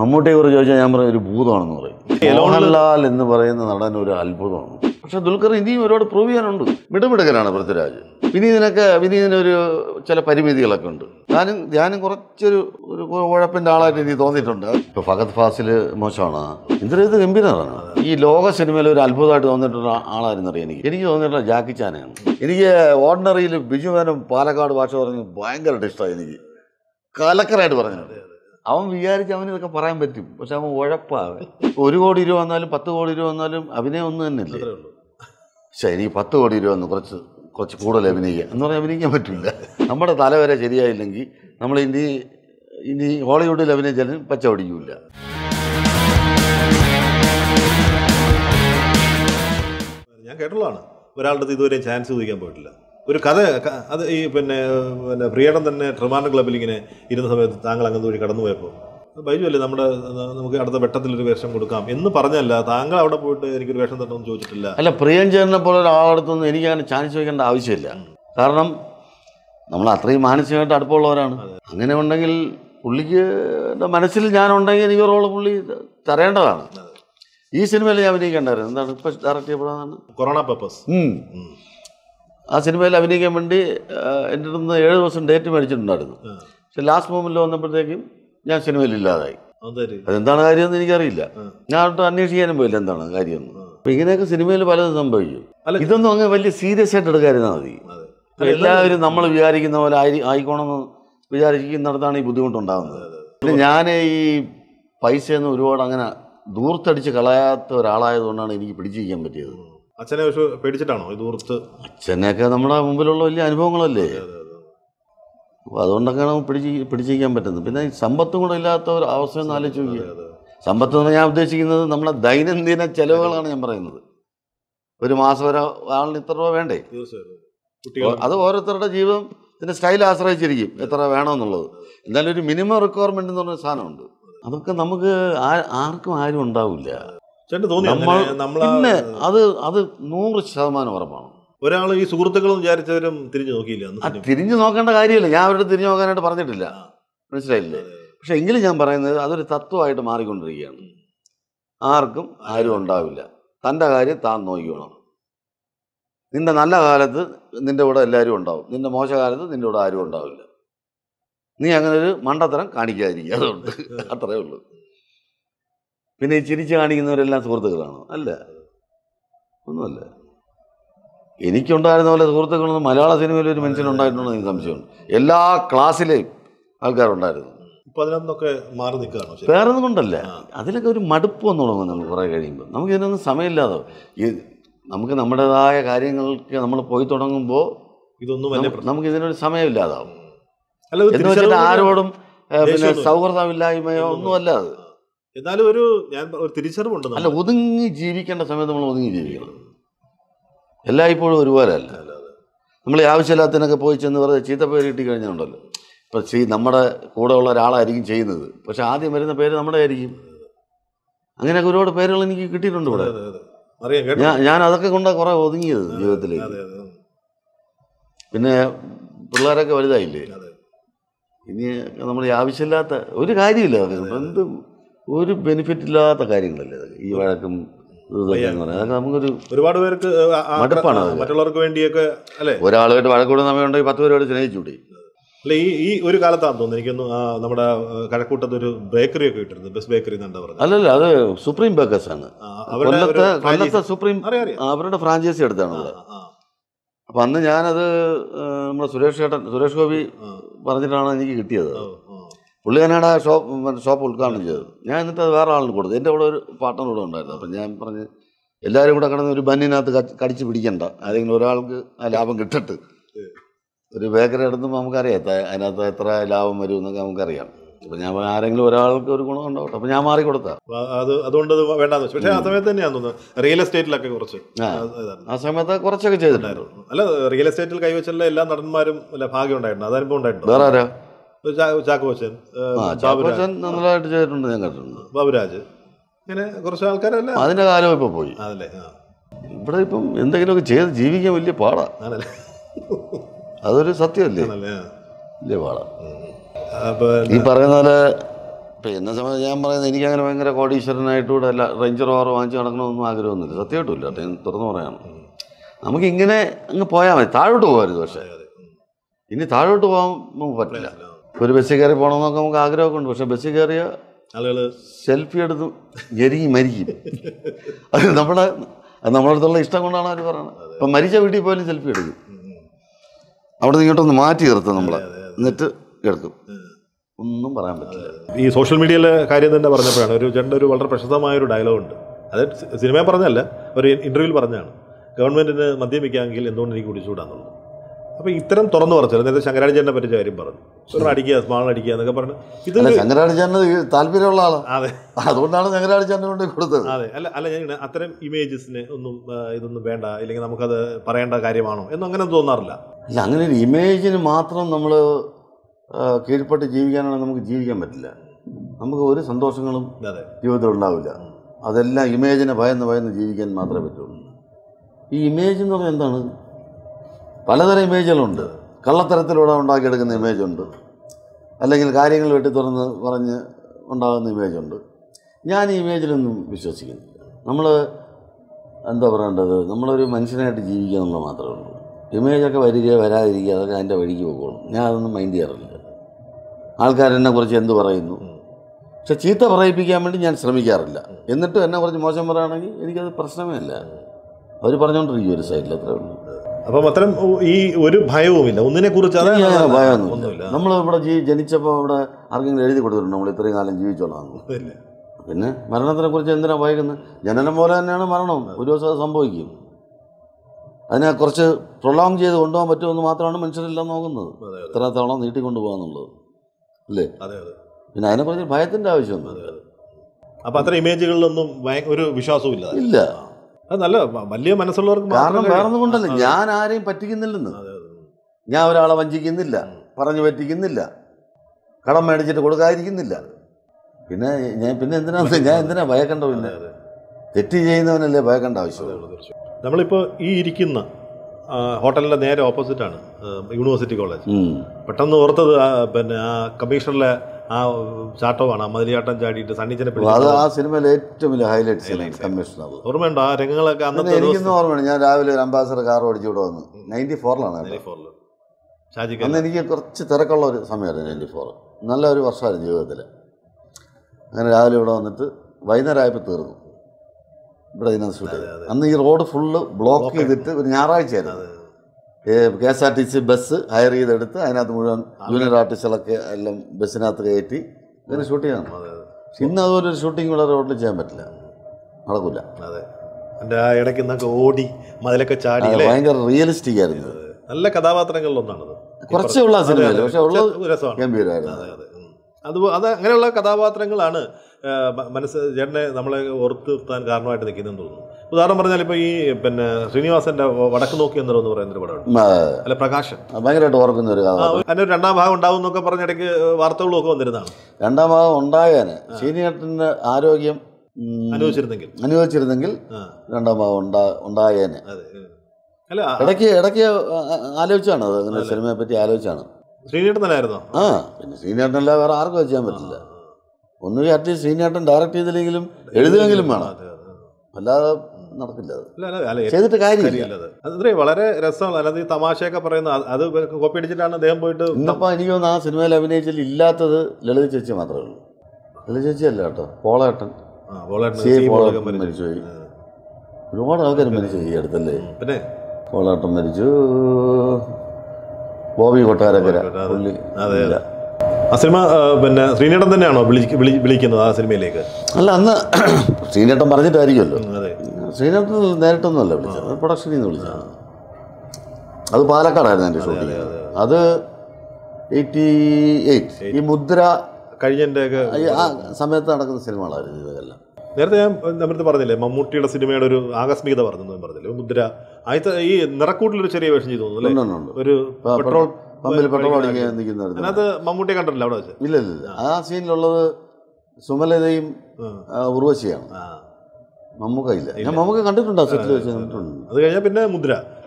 മമ്മൂട്ടിയെ കുറിച്ച് ചോദിച്ചാൽ ഞാൻ പറയും ഒരു ഭൂതമാണെന്ന് പറയും മോഹൻലാൽ എന്ന് പറയുന്ന നടൻ ഒരു അത്ഭുതമാണ് പക്ഷെ ദുൽഖർ ഇനിയും ഒരുപാട് പ്രൂവ് ചെയ്യാനുണ്ട് മിടുമിടുക്കനാണ് പൃഥ്വിരാജ് വിനീതിനൊക്കെ വിനീതിനൊരു ചില പരിമിതികളൊക്കെ ഉണ്ട് ഞാനും ഞാനും കുറച്ചൊരു ഒരു ഉഴപ്പിൻ്റെ ആളായിട്ട് എനിക്ക് തോന്നിയിട്ടുണ്ട് ഇപ്പൊ ഫഹദ് ഫാസിൽ മോശമാണ് ഇന്ദ്രജിത്ത് ഗംഭീരനാണ് ഈ ലോക സിനിമയിൽ ഒരു അത്ഭുതമായിട്ട് തോന്നിയിട്ടുള്ള ആളായിരുന്നു അറിയാം എനിക്ക് എനിക്ക് തോന്നിയിട്ടുള്ള ജാക്കി ചാനയാണ് എനിക്ക് ഓർഡിനറിയിൽ ബിജുമാനും പാലക്കാട് ഭാഷ പറഞ്ഞ് ഭയങ്കരമായിട്ട് ഇഷ്ടമായി എനിക്ക് കലക്കറായിട്ട് പറഞ്ഞിട്ടുണ്ട് അവൻ വിചാരിച്ച് അവന് ഇതൊക്കെ പറയാൻ പറ്റും പക്ഷെ അവൻ ഉഴപ്പാണ് ഒരു കോടി രൂപ വന്നാലും പത്ത് കോടി രൂപ വന്നാലും അഭിനയം ഒന്നും തന്നെയല്ലേ അത്രേ ഉള്ളൂ ശരി എനിക്ക് പത്ത് കോടി രൂപ വന്നു കുറച്ച് കുറച്ച് കൂടുതൽ അഭിനയിക്കുക എന്ന് പറഞ്ഞാൽ അഭിനയിക്കാൻ പറ്റില്ല നമ്മുടെ തല വരെ ശരിയായില്ലെങ്കിൽ നമ്മൾ ഇനി ഇനി ഹോളിവുഡിൽ അഭിനയിച്ചാലും പച്ച പിടിക്കില്ല ഞാൻ കേട്ടുള്ളതാണ് ഒരാളുടെ അടുത്ത് ഇതുവരെയും ചാൻസ് ചോദിക്കാൻ പോയിട്ടില്ല ഒരു കഥ ക- അത് ഈ പിന്നെ പിന്നെ പ്രിയടം തന്നെ ട്രിമാൻഡ് ക്ലബ്ബിൽ ഇങ്ങനെ ഇരുന്ന സമയത്ത് താങ്കൾ അങ്ങ് വഴി കടന്നു പോയപ്പോൾ ബൈജു അല്ലേ നമ്മുടെ ന- നമുക്ക് അടുത്ത വെട്ടത്തിലൊരു വേഷം കൊടുക്കാം എന്ന് പറഞ്ഞല്ല താങ്കൾ അവിടെ പോയിട്ട് എനിക്കൊരു വേഷം തരണമെന്ന് ചോദിച്ചിട്ടില്ല അല്ല പ്രിയഞ്ചേരനെ പോലെ ഒരാളടുത്തൊന്നും എനിക്ക് അങ്ങനെ ചാൻസ് ചോദിക്കേണ്ട ആവശ്യമില്ല കാരണം നമ്മൾ അത്രയും മാനസികമായിട്ട് അടുപ്പമുള്ളവരാണ് അങ്ങനെ ഉണ്ടെങ്കിൽ പുള്ളിക്ക് എൻ്റെ മനസ്സിൽ ഞാനുണ്ടെങ്കിൽ എനിക്ക് റോള് പുള്ളി തരേണ്ടതാണ് ഈ സിനിമയിൽ ഞാൻ അഭിനയിക്കേണ്ടായിരുന്നു എന്താണ് ഇപ്പം ഡയറക്റ്റ് ചെയ്യപ്പെടാന്നാണ് കൊറോണ പേപ്പേഴ്സ് ഉം. ആ സിനിമയിൽ അഭിനയിക്കാൻ വേണ്ടി ആ, എൻ്റെ അടുത്ത് നിന്ന് ഏഴ് ദിവസം ഡേറ്റ് മേടിച്ചിട്ടുണ്ടായിരുന്നു പക്ഷെ ലാസ്റ്റ് മൂമെൻറ്റിൽ വന്നപ്പോഴത്തേക്കും ഞാൻ സിനിമയിൽ ഇല്ലാതായി അതൊരു അതെന്താണ് കാര്യമെന്ന് എനിക്കറിയില്ല ഞാൻ ഒട്ടും അന്വേഷിക്കാനും പോയില്ല എന്താണ് കാര്യമെന്ന് അപ്പം ഇങ്ങനെയൊക്കെ സിനിമയിൽ പലതും സംഭവിക്കും അല്ല, ഇതൊന്നും അങ്ങ് വലിയ സീരിയസ് ആയിട്ട് എടുക്കാതിരുന്നാൽ മതി അതെ ഇപ്പൊ എല്ലാവരും നമ്മൾ വിചാരിക്കുന്ന പോലെ ആയി ആയിക്കോണമെന്ന് വിചാരിക്കുന്നിടത്താണ് ഈ ബുദ്ധിമുട്ടുണ്ടാകുന്നത് പിന്നെ ഞാൻ ഈ പൈസയൊന്നും ഒരുപാട് അങ്ങനെ ദൂർത്തടിച്ച് കളയാത്ത ഒരാളായതുകൊണ്ടാണ് എനിക്ക് പിടിച്ചിരിക്കാൻ പറ്റിയത് അച്ഛനെ പക്ഷെ പേടിച്ചിട്ടാണോ ഇത് ഓർത്ത് അച്ഛനെയൊക്കെ നമ്മുടെ മുമ്പിലുള്ള വലിയ അനുഭവങ്ങളല്ലേ അപ്പോൾ അതുകൊണ്ടൊക്കെയാണ് നമുക്ക് പിടിച്ച് പിടിച്ചിരിക്കാൻ പറ്റുന്നത് പിന്നെ ഈ സമ്പത്തും കൂടെ ഇല്ലാത്ത ഒരു അവസ്ഥ ഒന്ന് ആലോചിച്ച് നോക്കിയാൽ സമ്പത്ത് എന്ന് ഞാൻ ഉദ്ദേശിക്കുന്നത് നമ്മുടെ ദൈനംദിന ചെലവുകളാണ് ഞാൻ പറയുന്നത് ഒരു മാസം ഒരു ആളിന് ഇത്ര രൂപ വേണ്ടേ തീർച്ചയായും കുട്ടികൾ അത് ഓരോരുത്തരുടെ ജീവിതത്തിന്റെ സ്റ്റൈൽ ആശ്രയിച്ചിരിക്കും എത്ര വേണമെന്നുള്ളത് എന്നാലും ഒരു മിനിമം റിക്വയർമെന്റ് എന്ന് പറഞ്ഞ സാധനമുണ്ട് അതൊക്കെ നമുക്ക് ആ- ആർക്കും ആരും ഉണ്ടാവില്ല ചേട്ടൻ തോന്നി നമ്മൾ അങ്ങനെ നമ്മളാ പിന്നെ അത് അത് നൂറ് ശതമാനം ഉറപ്പാണ് ഒരാൾ ഈ സുഹൃത്തുക്കളും വിചാരിച്ചവരും തിരിഞ്ഞു നോക്കിയില്ല അന്ന് ആ സിനിമ. തിരിഞ്ഞു നോക്കേണ്ട കാര്യമില്ല ഞാൻ അവരുടെ തിരിഞ്ഞു നോക്കാനായിട്ട് പറഞ്ഞിട്ടില്ല മനസ്സിലായില്ലേ പക്ഷെ എങ്കിലും ഞാൻ പറയുന്നത് അതൊരു തത്വമായിട്ട് മാറിക്കൊണ്ടിരിക്കുകയാണ് ആർക്കും ആരും ഉണ്ടാവില്ല തൻ്റെ കാര്യം താൻ നോക്കിക്കണം നിന്റെ നല്ല കാലത്ത് നിന്റെ കൂടെ എല്ലാവരും ഉണ്ടാവും നിന്റെ മോശകാലത്ത് നിന്റെ കൂടെ ആരും ഉണ്ടാവില്ല നീ അങ്ങനെ ഒരു മണ്ടത്തരം കാണിക്കാതിരിക്കുക അതുകൊണ്ട് അത്രേ ഉള്ളൂ പിന്നെ ഈ ചിരിച്ച് കാണിക്കുന്നവരെല്ലാം സുഹൃത്തുക്കളാണ് അല്ല ഒന്നുമല്ല എനിക്കുണ്ടായിരുന്ന പോലെ സുഹൃത്തുക്കളൊന്നും മലയാള സിനിമയിൽ ഒരു മനുഷ്യനുണ്ടായിട്ടുണ്ടോ എന്ന് എനിക്ക് സംശയമുണ്ട് എല്ലാ ക്ലാസ്സിലെയും ആൾക്കാരുണ്ടായിരുന്നു ഇപ്പൊ അതിനൊന്നൊക്കെ മാറി നിൽക്കുകയാണോ ശരി വേറെ ഒന്നും കൊണ്ടല്ല അതിലൊക്കെ ഒരു മടുപ്പ് വന്നു തുടങ്ങും നമ്മൾ കുറേ കഴിയുമ്പോൾ നമുക്ക് ഇതിനൊന്നും സമയമില്ലാതെ ഈ നമുക്ക് നമ്മുടേതായ കാര്യങ്ങൾക്ക് നമ്മൾ പോയി തുടങ്ങുമ്പോൾ ഇതൊന്നും വലിയ പ്രശ്നം നമുക്ക് ഇതിനൊരു സമയമില്ലാതാവും അല്ല ഒരു എന്ന് വെച്ചിട്ട് തിരിച്ചറിവ് ആരോടും ഏ, പിന്നെ ദേഷ്യമൊന്നും സൗഹൃദമില്ലായ്മയോ ഒന്നുമല്ല അത് എന്നാലും ഒരു ഞാൻ ഒരു തിരിച്ചറിവുണ്ട് അല്ല ഒതുങ്ങി ജീവിക്കേണ്ട സമയത്ത് നമ്മൾ ഒതുങ്ങി ജീവിക്കണം എല്ലായ്പ്പോഴും ഒരുപോലെ അല്ല നമ്മൾ ഈ ആവശ്യമില്ലാത്തതിനൊക്കെ പോയി ചെന്ന് വെറുതെ ചീത്തപ്പേര് കിട്ടി കഴിഞ്ഞുണ്ടല്ലോ ഇപ്പം സീ നമ്മുടെ കൂടെ ഉള്ള ഒരാളായിരിക്കും ചെയ്യുന്നത് പക്ഷെ ആദ്യം വരുന്ന പേര് നമ്മുടെ ആയിരിക്കും അങ്ങനെയൊക്കെ ഒരുപാട് പേരുകൾ എനിക്ക് കിട്ടിയിട്ടുണ്ട് ഇവിടെ അതെ, അതെ. അറിയാം കേട്ടോ ഞാൻ ഞാൻ അതൊക്കെ കൊണ്ടാണ് കുറേ ഒതുങ്ങിയത് ജീവിതത്തിലേക്ക് അതെ അതെ പിന്നെ പിള്ളേരൊക്കെ വലുതായില്ലേ അതെ. ഇനി നമ്മൾ ഈ ആവശ്യമില്ലാത്ത ഒരു കാര്യമില്ല അതൊക്കെ എന്തും ഒരു ബെനിഫിറ്റ് ഇല്ലാത്ത കാര്യങ്ങളല്ലേ അതൊക്കെ ഈ വഴക്കും ഇതൊക്കെ എന്ന് പറയുന്നത് അതൊക്കെ നമുക്കൊരു ഒരുപാട് പേർക്ക് ആ, ആ, മടുപ്പാണ് ആ, അത്. മറ്റുള്ളവർക്ക് വേണ്ടിയൊക്കെ അല്ലെ ഒരാളുമായിട്ട് വഴക്കൂടുന്ന സമയമുണ്ടെങ്കിൽ പത്ത് പേരോട് സ്നേഹിച്ചൂടെ അല്ല ഈ ഈ ഒരു കാലത്താന്ന് തോന്നുന്നു എനിക്കൊന്ന് ആ, നമ്മുടെ ആ, കഴക്കൂട്ടത്ത് ഒരു ബേക്കറി ഒക്കെ ഇട്ടിരുന്നു ബെസ്റ്റ് ബേക്കറി എന്നാ പറഞ്ഞത് അല്ലല്ല അത് സുപ്രീം ബേക്കേഴ്സ് ആണ് ആ, അവരുടെ ഒരു കൊല്ലത്തെ franchise- കൊല്ലത്തെ സുപ്രീം അറിയാം അറിയാം അവരുടെ ഫ്രാഞ്ചൈസി എടുത്താണ് ആ, അത് ആ, അപ്പം അന്ന് ഞാനത് ആ, നമ്മുടെ സുരേഷ് ചേട്ടൻ സുരേഷ് ഗോപി ആ. പറഞ്ഞിട്ടാണ് എനിക്ക് കിട്ടിയത് ആ, ആ. പുള്ളി തന്നെയാണ് ആ ഷോപ്പ് ഷോപ്പ് ഉദ്ഘാടനം ചെയ്തത് ഞാൻ എന്നിട്ട് അത് വേറെ ആളിന് കൊടുത്തു എൻ്റെ കൂടെ ഒരു പാർട്ട്ണർ കൂടെ ഉണ്ടായിരുന്നു അപ്പം ഞാൻ പറഞ്ഞ് എല്ലാവരും കൂടെ കിടന്ന് ഒരു ബന്നിനകത്ത് കച്ച്- കടിച്ച് പിടിക്കണ്ട ആരെങ്കിലും ഒരാൾക്ക് ആ ലാഭം കിട്ടട്ട് ഒരു ബേക്കറി എടുത്തുമ്പോൾ നമുക്കറിയാം എത്ര- അതിനകത്ത് എത്ര ലാഭം വരും എന്നൊക്കെ നമുക്കറിയാം അപ്പം ഞാൻ പറഞ്ഞു, ആരെങ്കിലും ഒരാൾക്ക് ഒരു ഗുണം ഉണ്ടാവട്ടെ അപ്പം ഞാൻ മാറി കൊടുത്ത അപ്പൊ അത് അതുകൊണ്ട് അത് വേണ്ടാന്ന് വെച്ചു പക്ഷെ ആ സമയത്ത് തന്നെയാന്ന് തോന്നുന്നു റിയൽ എസ്റ്റേറ്റിലൊക്കെ കുറച്ച് ആ. അത് ഇതാണ്. ആ സമയത്ത് കുറച്ചൊക്കെ ചെയ്തിട്ടുണ്ടായിരുന്നു അല്ല റിയൽ എസ്റ്റേറ്റിൽ കൈവച്ചുള്ള എല്ലാ നടന്മാരും അല്ല ഭാഗ്യം ഉണ്ടായിട്ടുണ്ട് അതനുഭവം ഉണ്ടായിട്ടുണ്ട് വേറെ ആരാ ചാക്കോച്ചൻ ആ ബാബുരാജ് ചാക്കോച്ചൻ നന്നായിട്ട് ചെയ്തിട്ടുണ്ട് ഞാൻ കേട്ടിട്ടുണ്ട് ബാബുരാജ് ഇങ്ങനെ കുറച്ച് ആൾക്കാരല്ല അതിൻ്റെ കാലം ഇപ്പോൾ പോയി അതല്ലേ ആ ഇവിടെ ഇപ്പം എന്തെങ്കിലുമൊക്കെ ചെയ്ത് ജീവിക്കാൻ വലിയ പാടാ ആണല്ലേ അതൊരു സത്യമല്ലേ ആണല്ലേ ആ. വലിയ പാടാ അപ്പൊ ഈ പറയുന്ന പോലെ ഇപ്പം എന്നെ സംബന്ധിച്ച് ഞാൻ പറയുന്നത് എനിക്കങ്ങനെ ഭയങ്കര കോടീശ്വരനായിട്ടൂടെ അല്ല റേഞ്ചർ ഓവർ വാങ്ങിച്ച് നടക്കണമെന്നൊന്നും ആഗ്രഹമൊന്നുമില്ല സത്യമായിട്ടില്ല കേട്ടോ ഞാൻ തുറന്നു പറയാണ് നമുക്ക് ഇങ്ങനെ അങ്ങ് പോയാൽ മതി താഴോട്ട് പോകരുത് പക്ഷേ ഇനി താഴോട്ട് പോകാൻ നമുക്ക് പറ്റില്ല ഒരു ബസ്സിൽ കയറി പോകണമെന്നൊക്കെ നമുക്ക് ആഗ്രഹമൊക്കെ ഉണ്ട് പക്ഷെ ബസ്സിൽ കയറിയ ആളുകൾ സെൽഫി എടുത്ത് ഞെരുങ്ങി മരിക്കും അത് നമ്മുടെ അത് നമ്മുടെ അടുത്തുള്ള ഇഷ്ടം കൊണ്ടാണ് അവർ പറയുന്നത് ഇപ്പം മരിച്ച വീട്ടിൽ പോയാലും സെൽഫി എടുക്കും അവിടെ നിന്ന് ഇങ്ങോട്ടൊന്ന് മാറ്റി നിർത്തും നമ്മളെ എന്നിട്ട് എടുക്കും ഒന്നും പറയാൻ പറ്റില്ല ഈ സോഷ്യൽ മീഡിയയിലെ കാര്യം തന്നെ പറഞ്ഞപ്പോഴാണ് ഒരു ചേട്ടൻ്റെ ഒരു വളരെ പ്രശസ്തമായ ഒരു ഡയലോഗ് ഉണ്ട് അത് സി- സിനിമയിൽ പറഞ്ഞല്ല ഒരു ഇന്റർവ്യൂവിൽ പറഞ്ഞാണ് ഗവൺമെന്റിന് മദ്യം വിൽക്കാമെങ്കിൽ എന്തുകൊണ്ട് എനിക്ക് കുടിച്ചുകൂടാന്നുള്ളത് അപ്പോൾ ഇത്തരം തുറന്നു പറച്ചില്ല നേരത്തെ ശങ്കരാചാര്യനെ പറ്റിയ കാര്യം പറഞ്ഞു ഒരു അടിക്കുക സ്മാൾ അടിക്കുക എന്നൊക്കെ പറഞ്ഞു ഇത് അല്ല ശങ്കരാചാര്യന് താല്പര്യമുള്ള ആളാണ് അതെ അതുകൊണ്ടാണ് ശങ്കരാചാര്യനെ കൊണ്ട് കൊടുത്തത് അതെ അല്ല അല്ല ഞാൻ ഇങ്ങനെ അത്തരം ഇമേജസിന് ഒന്നും ആ, ഇതൊന്നും വേണ്ട ഇല്ലെങ്കിൽ നമുക്കത് പറയേണ്ട കാര്യമാണോ എന്നും അങ്ങനെ തോന്നാറില്ല അല്ല അങ്ങനെ ഒരു ഇമേജിന് മാത്രം നമ്മൾ കീഴ്പ്പെട്ട് ജീവിക്കാനാണെങ്കിൽ നമുക്ക് ജീവിക്കാൻ പറ്റില്ല നമുക്ക് ഒരു സന്തോഷങ്ങളും അതെ ജീവിതത്തിൽ ഉണ്ടാവില്ല അതെല്ലാം ഇമേജിനെ ഭയന്ന് ഭയന്ന് ജീവിക്കാൻ മാത്രമേ പറ്റുള്ളൂ ഈ ഇമേജ് എന്ന് പറഞ്ഞാൽ എന്താണ് പലതരം ഇമേജുകളുണ്ട് കള്ളത്തരത്തിലൂടെ ഉണ്ടാക്കിയെടുക്കുന്ന ഇമേജുണ്ട് അല്ലെങ്കിൽ കാര്യങ്ങൾ വെട്ടി തുറന്ന് പറഞ്ഞ് ഉണ്ടാകുന്ന ഇമേജുണ്ട് ഞാൻ ഈ ഇമേജിലൊന്നും വിശ്വസിക്കുന്നില്ല നമ്മൾ എന്താ പറയേണ്ടത് നമ്മളൊരു മനുഷ്യനായിട്ട് ജീവിക്കുക എന്നുള്ളത് മാത്രമേ ഉള്ളൂ ഇമേജൊക്കെ വരിക വരാതിരിക്കുക അതൊക്കെ അതിൻ്റെ വഴിക്ക് പോകുള്ളൂ ഞാൻ അതൊന്നും മൈൻഡ് ചെയ്യാറില്ല ആൾക്കാരെന്നെ കുറിച്ച് എന്ത് പറയുന്നു പക്ഷെ ചീത്ത പറയിപ്പിക്കാൻ വേണ്ടി ഞാൻ ശ്രമിക്കാറില്ല എന്നിട്ടും എന്നെ കുറിച്ച് മോശം പറയുകയാണെങ്കിൽ എനിക്കത് പ്രശ്നമേ അല്ല അവർ പറഞ്ഞുകൊണ്ടിരിക്കും ഒരു സൈഡിൽ അത്രേ ഉള്ളൂ അപ്പം അത്തരം ഓ- ഈ ഒരു ഭയവുമില്ല ഒന്നിനെ കുറിച്ച് അത് എനിക്ക് അങ്ങനെ ഭയമൊന്നുമില്ല ഒന്നുമില്ല നമ്മൾ ഇവിടെ ജീ ജനിച്ചപ്പോൾ ഇവിടെ ആർക്കെങ്കിലും എഴുതി കൊടുത്തിട്ടുണ്ട് നമ്മൾ ഇത്രയും കാലം ജീവിച്ചോളാം ഇല്ല. പിന്നെ മരണത്തിനെ കുറിച്ച് എന്തിനാ ഭയക്കുന്നത് ജനനം പോലെ തന്നെയാണ് മരണവും ഒരു ദിവസം അത് സംഭവിക്കും അതിനെ കുറച്ച് പ്രൊളോങ് ചെയ്ത് കൊണ്ടുപോകാൻ പറ്റുമെന്ന് മാത്രമാണ് മനുഷ്യരെല്ലാം നോക്കുന്നത് അതെ അതെ എത്ര തവണ നീട്ടിക്കൊണ്ടു പോകാന്നുള്ളത് അല്ലേ അതെ അതെ പിന്നെ അതിനെക്കുറിച്ച് ഭയത്തിൻ്റെ ആവശ്യമൊന്നുമില്ല അപ്പൊ അത്തരം ഇമേജുകളിലൊന്നും ഭയ- ഒരു വിശ്വാസവും ഇല്ല ഇല്ല അത് നല്ല വ- വലിയ മനസ്സുള്ളവർക്ക് മാത്രം കാരണം കഴിയും. വേറൊന്നും കൊണ്ടല്ല അതെ. ഞാൻ ആരെയും പറ്റിക്കുന്നില്ലെന്ന് അതെ, അതെ. ഞാൻ ഒരാളെ വഞ്ചിക്കുന്നില്ല പറഞ്ഞു പറ്റിക്കുന്നില്ല കടം മേടിച്ചിട്ട് കൊടുക്കാതിരിക്കുന്നില്ല പിന്നെ ഞാൻ പിന്നെ എന്തിനാ ഞാൻ എന്തിനാ ഭയക്കണ്ട പിന്നെ അതെ, അതെ. തെറ്റ് ചെയ്യുന്നവനല്ലേ ഭയക്കേണ്ട ആവശ്യം അതെ, തീർച്ചയായും. നമ്മളിപ്പോ ഈ ഇരിക്കുന്ന ആ, ഹോട്ടലിന്റെ നേരെ ഓപ്പോസിറ്റ് ആണ് ആ, യൂണിവേഴ്സിറ്റി കോളേജ് പെട്ടെന്ന് ഓർത്തത് ആ, പിന്നെ ആ കമ്മീഷണറിലെ ആ ചാട്ടമാണ് ആ മതിലിയാട്ടം ചാടിയിട്ട് സണ്ണിച്ചനെ അത് പിടിച്ചത് ആ സിനിമയിലെ ഏറ്റവും വലിയ ഹൈലൈറ്റ്സ് കമ്മീഷണർ ഓർമ്മയുണ്ടോ ആ രംഗങ്ങളൊക്കെ അന്നത്തെ എനിക്കൊന്നും ഓർമ്മയാണ് ഞാൻ രാവിലെ ഒരു അംബാസഡർ കാർ ഓടിച്ചു ഇവിടെ വന്നു നയൻറ്റി ഫോറിലാണ് കേട്ടോ ഷാജി അന്ന് എനിക്ക് കുറച്ച് തിരക്കുള്ള ഒരു സമയമായിരുന്നു നയൻറ്റി ഫോർ നല്ല ഒരു വർഷമായിരുന്നു ജീവിതത്തിൽ അങ്ങനെ രാവിലെ ഇവിടെ വന്നിട്ട് വൈകുന്നേരം ആയപ്പോൾ തീർന്നു ഇവിടെ ഇതിനകത്ത് ഷൂട്ട് ചെയ്തു അന്ന് ഈ റോഡ് ഫുള്ള് ബ്ലോക്ക് ചെയ്തിട്ട് ഒരു ഞായറാഴ്ചയായിരുന്നു K S R T C bus hire ചെയ്തെടുത്ത് അതിനകത്ത് മുഴുവൻ ജൂനിയർ ആർട്ടിസ്റ്റുകളൊക്കെ എല്ലാം ബസ്സിനകത്ത് കയറ്റി ഇങ്ങനെ ഷൂട്ട് ചെയ്യണം അതെ അതെ പക്ഷെ ഇന്ന് അതുപോലെ ഒരു ഷൂട്ടിംഗ് ഇവിടെ റോഡിൽ ചെയ്യാൻ പറ്റില്ല നടക്കില്ല അതെ എൻ്റെ ആ ഇടയ്ക്ക് നിന്നൊക്കെ ഓടി മതിലൊക്കെ ചാടി അല്ലേ ഭയങ്കര റിയലിസ്റ്റിക് ആയിരുന്നു ഇത്. നല്ല കഥാപാത്രങ്ങളിൽ ഒന്നാണത് കുറച്ചേ ഉള്ള ആ സിനിമയിൽ പക്ഷെ ഉള്ളത് രസമാണ് ഗംഭീരമായിരുന്നു അതെ അതെ ഉം. അത് അത് അങ്ങനെയുള്ള കഥാപാത്രങ്ങളാണ് ആ, മ- മനസ്സ് ചേട്ടനെ നമ്മളെ ഓർത്ത് നിർത്താൻ കാരണമായിട്ട് നിൽക്കുന്നതെന്ന് തോന്നുന്നു ഉദാഹരണം പറഞ്ഞാൽ ഇപ്പോൾ ഈ പിന്നെ ശ്രീനിവാസന്റെ വടക്ക് നോക്കി എന്നോ എന്ന് പറയുന്ന ഒരു പടമുണ്ട് ഉം, ആ, അല്ല പ്രകാശൻ ഭയങ്കരമായിട്ട് ഓർക്കുന്ന ഒരു ആ, കഥ അതിനൊരു രണ്ടാം ഭാഗം ഉണ്ടാവും എന്നൊക്കെ പറഞ്ഞ ഇടയ്ക്ക് വാർത്തകളും ഒക്കെ വന്നിരുന്നതാണ് രണ്ടാം ഭാഗം ഉണ്ടാകാന് ശ്രീനിയേട്ടൻ്റെ ആരോഗ്യം ഉം, അനുവദിച്ചിരുന്നെങ്കിൽ അനുവദിച്ചിരുന്നെങ്കിൽ ആ രണ്ടാം ഭാഗം ഉണ്ടാ ഉണ്ടായേനെ അതെ ഉം. അല്ല ആ, ഇടയ്ക്ക് ഇടയ്ക്ക് ആ- ആ- ആലോചിച്ചാണ് അത് അങ്ങനെ സിനിമയെ പറ്റി ആലോചിച്ചാണ് ശ്രീനേട്ടൻ തന്നെയായിരുന്നോ ആ പിന്നെ ശ്രീനേട്ടനല്ല വേറെ ആർക്കും അത് ചെയ്യാൻ പറ്റില്ല ഒന്നുകിൽ അറ്റ്ലീസ്റ്റ് ശ്രീനേട്ടൻ ഡയറക്റ്റ് ചെയ്തില്ലെങ്കിലും എഴുതുമെങ്കിലും വേണം അതെ, അതെ. അല്ലാതെ നടക്കില്ല അത് അല്ല അല്ല അല്ല ചെയ്തിട്ട് കാര്യമില്ല കാര്യമില്ലത് അത് ഇത്രയും വളരെ രസമാണ് അല്ലാതെ ഈ തമാശയൊക്കെ പറയുന്ന അത് അത് കോപ്പി അടിച്ചിട്ടാണ് അദ്ദേഹം പോയിട്ട് ഇന്നിപ്പോൾ എനിക്ക് തോന്നുന്നു ആ സിനിമയിൽ അഭിനയിച്ചതിൽ ഇല്ലാത്തത് ലളിത ചേച്ചി മാത്രമേ ഉള്ളൂ ലളിത ചേച്ചി അല്ല കേട്ടോ പോളേട്ടൻ ആ, പോളായിരുന്നു. സി സി പോളേട്ടൻ പോളൊക്കെ മരിച്ചു. മരിച്ചുപോയി ഒരുപാട് ആൾക്കാർ മരിച്ചു ഈ അടുത്തല്ലേ ഉം. പിന്നെ പോളേട്ടൻ മരിച്ചു ബോബി കൊട്ടാരക്കര കൊട്ടാരക്കര, പുള്ളി അതെ, ഇല്ല. ആ സിനിമ ആ, പിന്നെ ശ്രീനേട്ടൻ തന്നെയാണോ വിളി- വിളി- വിളിക്കുന്നത് ആ സിനിമയിലേക്ക് അല്ല അന്ന് ശ്രീനേട്ടൻ പറഞ്ഞിട്ടായിരിക്കുമല്ലോ ഉം, അതെ ശ്രീനേട്ടൻ നേരിട്ടൊന്നുമല്ല വിളിച്ചത് അത് പ്രൊഡക്ഷനിൽ നിന്ന് വിളിച്ചതാണ് അത് പാലക്കാടായിരുന്നു എൻ്റെ ഷൂട്ടിങ് അത് എയ്റ്റി എയ്റ്റ് ഈ മുദ്ര കഴിഞ്ഞതിൻ്റെ ഒക്കെ ഈ ആ സമയത്ത് നടക്കുന്ന സിനിമകളായിരുന്നു ഇതെല്ലാം നേരത്തെ ഞാൻ നമ്മുടെ പറഞ്ഞില്ലേ മമ്മൂട്ടിയുടെ സിനിമയുടെ ഒരു ആകസ്മികത പറഞ്ഞു എന്ന് പറഞ്ഞില്ലേ മുദ്ര ആദ്യത്തെ ഈ നിറക്കൂട്ടിലൊരു ചെറിയ വേഷം ചെയ്തു തോന്നുന്നു അല്ലേ ഉണ്ട്, ഉണ്ട്, ഉണ്ട്. ഒരു പ- പെട്രോൾ പമ്പിൽ പെട്രോൾ അടിക്കാൻ നിൽക്കുന്നവരുന്നു അതിനകത്ത് മമ്മൂട്ടിയെ കണ്ടിട്ടില്ല അവിടെ വെച്ച് ഇല്ല ഇല്ല ഇല്ല ആ സീനിലുള്ളത് സുമലതയും ഉം. ആ, ഉർവശിയാണ് ആ മമ്മൂക്ക ഇല്ല ഞാൻ മമ്മൂക്ക കണ്ടിട്ടുണ്ട് ആ സെറ്റിൽ വെച്ച് കണ്ടിട്ടുണ്ട് അത് കഴിഞ്ഞാൽ പിന്നെ മുദ്ര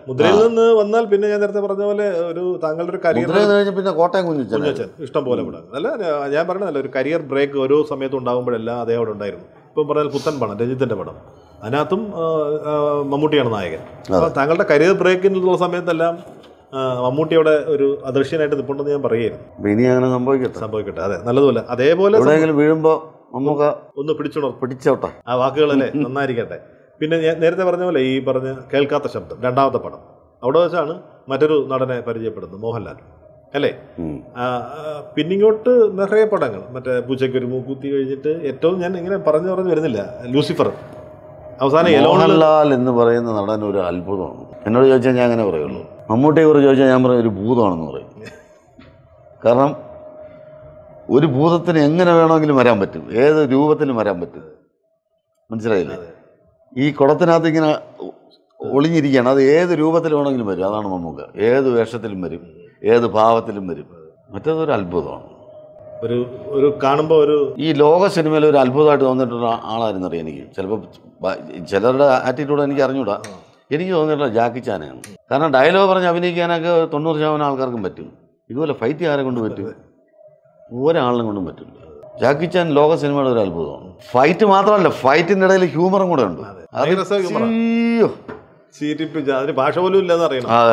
മുദ്രയിൽ നിന്ന് വന്നാൽ പിന്നെ ഞാൻ നേരത്തെ പറഞ്ഞ പോലെ ഒരു താങ്കളുടെ ഒരു കരിയർ മുദ്ര എന്ന് കഴിഞ്ഞാൽ പിന്നെ കോട്ടയം കുഞ്ഞിച്ചൻ കുഞ്ഞച്ചൻ ഇഷ്ടം പോലെ പടങ്ങൾ അല്ല ഞാ- ഞാൻ പറഞ്ഞതല്ല ഒരു കരിയർ ബ്രേക്ക് ഓരോ സമയത്തും ഉണ്ടാകുമ്പോഴെല്ലാം അതേ അവിടെ ഉണ്ടായിരുന്നു ഇപ്പം പറഞ്ഞാൽ പുത്തൻ പടം രഞ്ജിത്തിന്റെ പടം അതിനകത്തും ആ, ആ, മമ്മൂട്ടിയാണ് നായകൻ അപ്പോൾ താങ്കളുടെ കരിയർ ബ്രേക്കിനുള്ള സമയത്തെല്ലാം ആ, മമ്മൂട്ടി അവിടെ ഒരു അദൃശ്യനായിട്ട് നിൽപ്പുണ്ടെന്ന് ഞാൻ പറയുമായിരുന്നു അപ്പൊ ഇനി അങ്ങനെ സംഭവിക്കട്ടെ സംഭവിക്കട്ടെ അതെ നല്ലതുപോലെ അതേപോലെ എവിടെയെങ്കിലും വീഴുമ്പോ നമുക്ക് ഒന്ന് പിടിച്ചുണർ പിടിച്ചോട്ടെ ആ വാക്കുകളല്ലേ നന്നായിരിക്കട്ടെ പിന്നെ ഞാൻ നേരത്തെ പറഞ്ഞ പോലെ ഈ പറഞ്ഞ കേൾക്കാത്ത ശബ്ദം രണ്ടാമത്തെ പടം അവിടെ വെച്ചാണ് മറ്റൊരു നടനെ പരിചയപ്പെടുന്നത് മോഹൻലാൽ അല്ലേ ഉം. ആ, ആ, പിന്നിങ്ങോട്ട് നിറയെ പടങ്ങൾ മറ്റേ പൂച്ചയ്ക്ക് ഒരു മൂക്കുത്തി കഴിഞ്ഞിട്ട് ഏറ്റവും ഞാൻ ഇങ്ങനെ പറഞ്ഞു പറഞ്ഞു വരുന്നില്ല ലൂസിഫർ അവസാനം എലോണിൽ മോഹൻലാൽ എന്ന് പറയുന്ന നടൻ ഒരു അത്ഭുതമാണ് എന്നോട് ചോദിച്ചാൽ ഞാൻ അങ്ങനെ പറയുള്ളൂ മമ്മൂട്ടിയെ കുറിച്ച് ചോദിച്ചാൽ ഞാൻ പറയും ഒരു ഭൂതമാണെന്ന് പറയും കാരണം ഒരു ഭൂതത്തിന് എങ്ങനെ വേണമെങ്കിലും വരാൻ പറ്റും ഏത് രൂപത്തിലും വരാൻ പറ്റും മനസ്സിലായില്ലേ ഈ കുടത്തിനകത്ത് ഇങ്ങനെ ഒ- ഒളിഞ്ഞിരിക്കുകയാണ് അത് ഏത് രൂപത്തിൽ വേണമെങ്കിലും വരും അതാണ് മമ്മൂക്ക ഏത് വേഷത്തിലും വരും ഏത് ഭാവത്തിലും വരും മറ്റേതൊരു അത്ഭുതമാണ് ഒരു ഒരു കാണുമ്പോൾ ഒരു ഈ ലോക സിനിമയിൽ ഒരു അത്ഭുതമായിട്ട് തോന്നിയിട്ടുള്ള ആളായിരുന്നു അറിയാം എനിക്ക് ചിലപ്പോൾ ബ- ചിലരുടെ ആറ്റിറ്റ്യൂഡ് എനിക്ക് അറിഞ്ഞൂടാ എനിക്ക് തോന്നിയിട്ടുള്ള ജാക്കി ചാനയാണ് കാരണം ഡയലോഗ് പറഞ്ഞ് അഭിനയിക്കാനൊക്കെ തൊണ്ണൂറ് ശതമാനം ആൾക്കാർക്കും പറ്റും ഇതുപോലെ ഫൈറ്റ് ആരെ കൊണ്ട് പറ്റും ഒരാളിനും കൊണ്ടും പറ്റില്ല ജാക്കി ചാൻ ലോക സിനിമയുടെ ഒരു അത്ഭുതമാണ് ഫൈറ്റ് മാത്രമല്ല ഫൈറ്റിൻ്റെ ഇടയിൽ ഹ്യൂമറും കൂടെ ഉണ്ട് അത് ഭയങ്കര രസ humor ആ. അയ്യോ. ചീറ്റിപ്പിച്ച് അതിന് ഭാഷ പോലും ഇല്ലെന്ന് അറിയണം ആ,